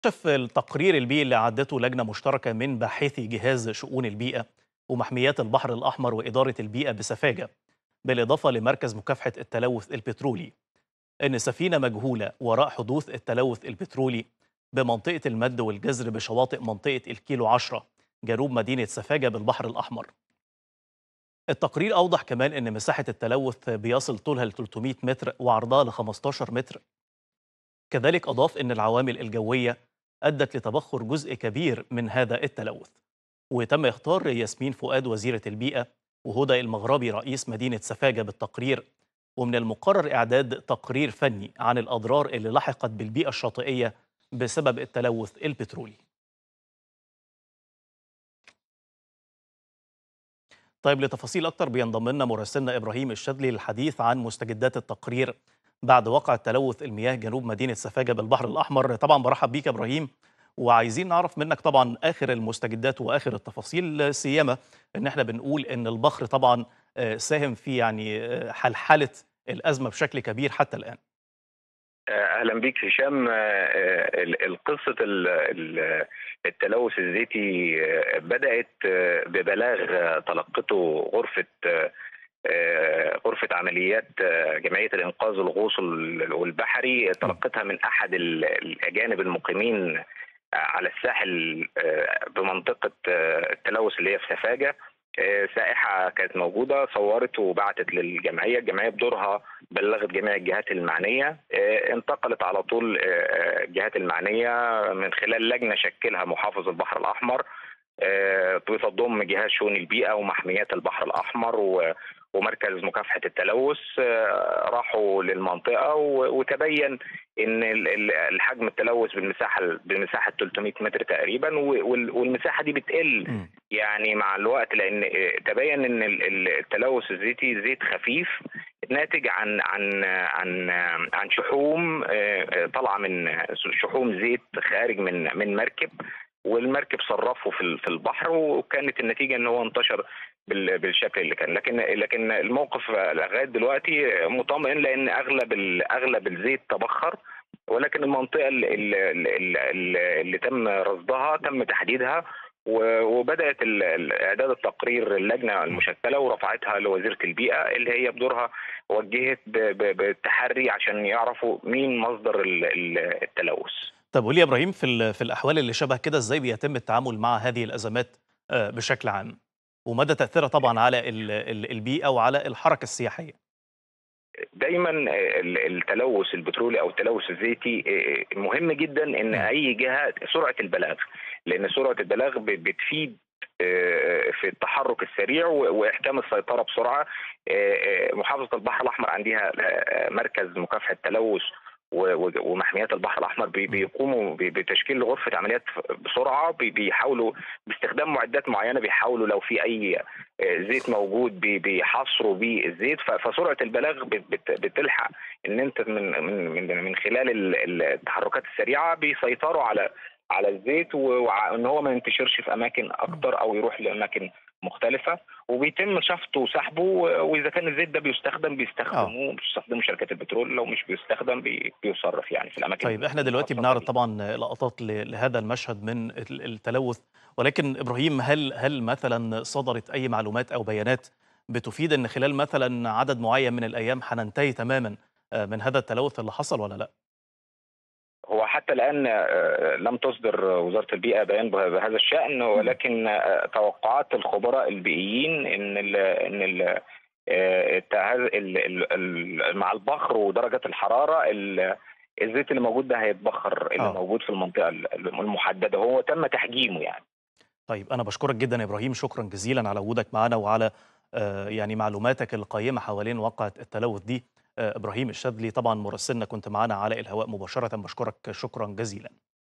كشف التقرير البيئي اللي عدته لجنة مشتركة من باحثي جهاز شؤون البيئة ومحميات البحر الأحمر وإدارة البيئة بسفاجة بالإضافة لمركز مكافحة التلوث البترولي إن سفينة مجهولة وراء حدوث التلوث البترولي بمنطقة المد والجزر بشواطئ منطقة الكيلو 10 جنوب مدينة سفاجة بالبحر الأحمر التقرير أوضح كمان إن مساحة التلوث بيصل طولها ل 300 متر وعرضها ل 15 متر كذلك أضاف إن العوامل الجوية أدت لتبخر جزء كبير من هذا التلوث وتم اختار ياسمين فؤاد وزيرة البيئة وهدى المغربي رئيس مدينة سفاجة بالتقرير ومن المقرر إعداد تقرير فني عن الأضرار اللي لحقت بالبيئة الشاطئية بسبب التلوث البترولي طيب لتفاصيل أكتر بينضم لنا مراسلنا إبراهيم الشاذلي للحديث عن مستجدات التقرير بعد وقع تلوث المياه جنوب مدينة سفاجة بالبحر الأحمر طبعا برحب بيك يا إبراهيم وعايزين نعرف منك طبعا آخر المستجدات وآخر التفاصيل سيما إن احنا بنقول إن البحر طبعا آه، ساهم في يعني آه، حلحلة الأزمة بشكل كبير حتى الآن اهلا بيك هشام آه، آه، ال- القصه ال- ال- التلوث الزيتي آه، بدات آه، ببلاغ آه، تلقته غرفه آه، آه، غرفه عمليات آه، جمعيه الانقاذ والغوص وال- والبحري تلقتها من احد ال- الاجانب المقيمين آه، على الساحل آه، بمنطقه آه، التلوث اللي هي في سفاجه آه، سائحه كانت موجوده صورت وبعتت للجمعيه الجمعيه بدورها بلغت جميع الجهات المعنيه آه، انتقلت على طول آه، آه، الجهات المعنيه من خلال لجنه شكلها محافظ البحر الاحمر آه، بتضم جهاز شؤون البيئه ومحميات البحر الاحمر و- ومركز مكافحه التلوث آه، راحوا للمنطقه و- وتبين ان ال- ال- الحجم التلوث بالمساحه بمساحه 300 متر تقريبا و- وال- والمساحه دي بتقل مم. يعني مع الوقت لان آه، تبين ان ال- ال- التلوث الزيتي زيت خفيف ناتج عن عن عن عن شحوم آه، آه، طالعه من شحوم زيت خارج من من مركب والمركب صرفه في ال- في البحر وكانت النتيجه ان هو انتشر بال- بالشكل اللي كان لكن لكن الموقف لغايه دلوقتي مطمئن لان اغلب ال- اغلب الزيت تبخر ولكن المنطقه اللي, اللي, اللي تم رصدها تم تحديدها و- وبدات ال- ال- اعداد التقرير اللجنه المشكله ورفعتها لوزيره البيئه اللي هي بدورها وجهت ب- ب- بالتحري عشان يعرفوا مين مصدر ال- ال- التلوث. طب قول لي يا إبراهيم في, ال- في الأحوال اللي شبه كده إزاي بيتم التعامل مع هذه الأزمات آه، بشكل عام ومدى تأثيرها طبعا على ال- ال- البيئة وعلى الحركة السياحية دايما ال- التلوث البترولي او التلوث الزيتي آه، مهم جدا ان م. اي جهه سرعه البلاغ لان سرعه البلاغ ب- بتفيد آه، في التحرك السريع و- واحكام السيطره بسرعه آه، آه، محافظه البحر الاحمر عندها آه، مركز مكافحه التلوث و- و- ومحميات البحر الاحمر بي- بيقوموا ب- بتشكيل غرفه عمليات بسرعه بي- بيحاولوا باستخدام معدات معينه بيحاولوا لو في اي آه، زيت موجود بي- بيحصروا بيه الزيت ف- فسرعه البلاغ بت- بت- بتلحق ان انت من من من, من خلال ال- ال- التحركات السريعه بيسيطروا على على الزيت و- وان هو ما ينتشرش في اماكن اكتر او يروح لاماكن مختلفه وبيتم شفطه وسحبه و- واذا كان الزيت ده بيستخدم بيستخدموه بيستخدموا شركات البترول لو مش بيستخدم بي- بيصرف يعني في الاماكن طيب احنا دلوقتي المخصصة بنعرض ليه. طبعا لقطات ل- لهذا المشهد من ال- التلوث ولكن ابراهيم هل هل مثلا صدرت اي معلومات او بيانات بتفيد ان خلال مثلا عدد معين من الايام هننتهي تماما آه، من هذا التلوث اللي حصل ولا لا؟ هو حتى الان آه، لم تصدر وزاره البيئه بيان به- بهذا الشان ولكن آه، توقعات الخبراء البيئيين ان ال ان ال آه، التع- ال- ال- ال- مع البخر ودرجه الحراره ال- الزيت اللي موجود ده هيتبخر اللي آه. موجود في المنطقه المحدده هو تم تحجيمه يعني طيب انا بشكرك جدا يا ابراهيم شكرا جزيلا على وجودك معنا وعلى آه، يعني معلوماتك القيمه حوالين واقعه التلوث دي آه، ابراهيم الشاذلي طبعا مراسلنا كنت معنا على الهواء مباشره بشكرك شكرا جزيلا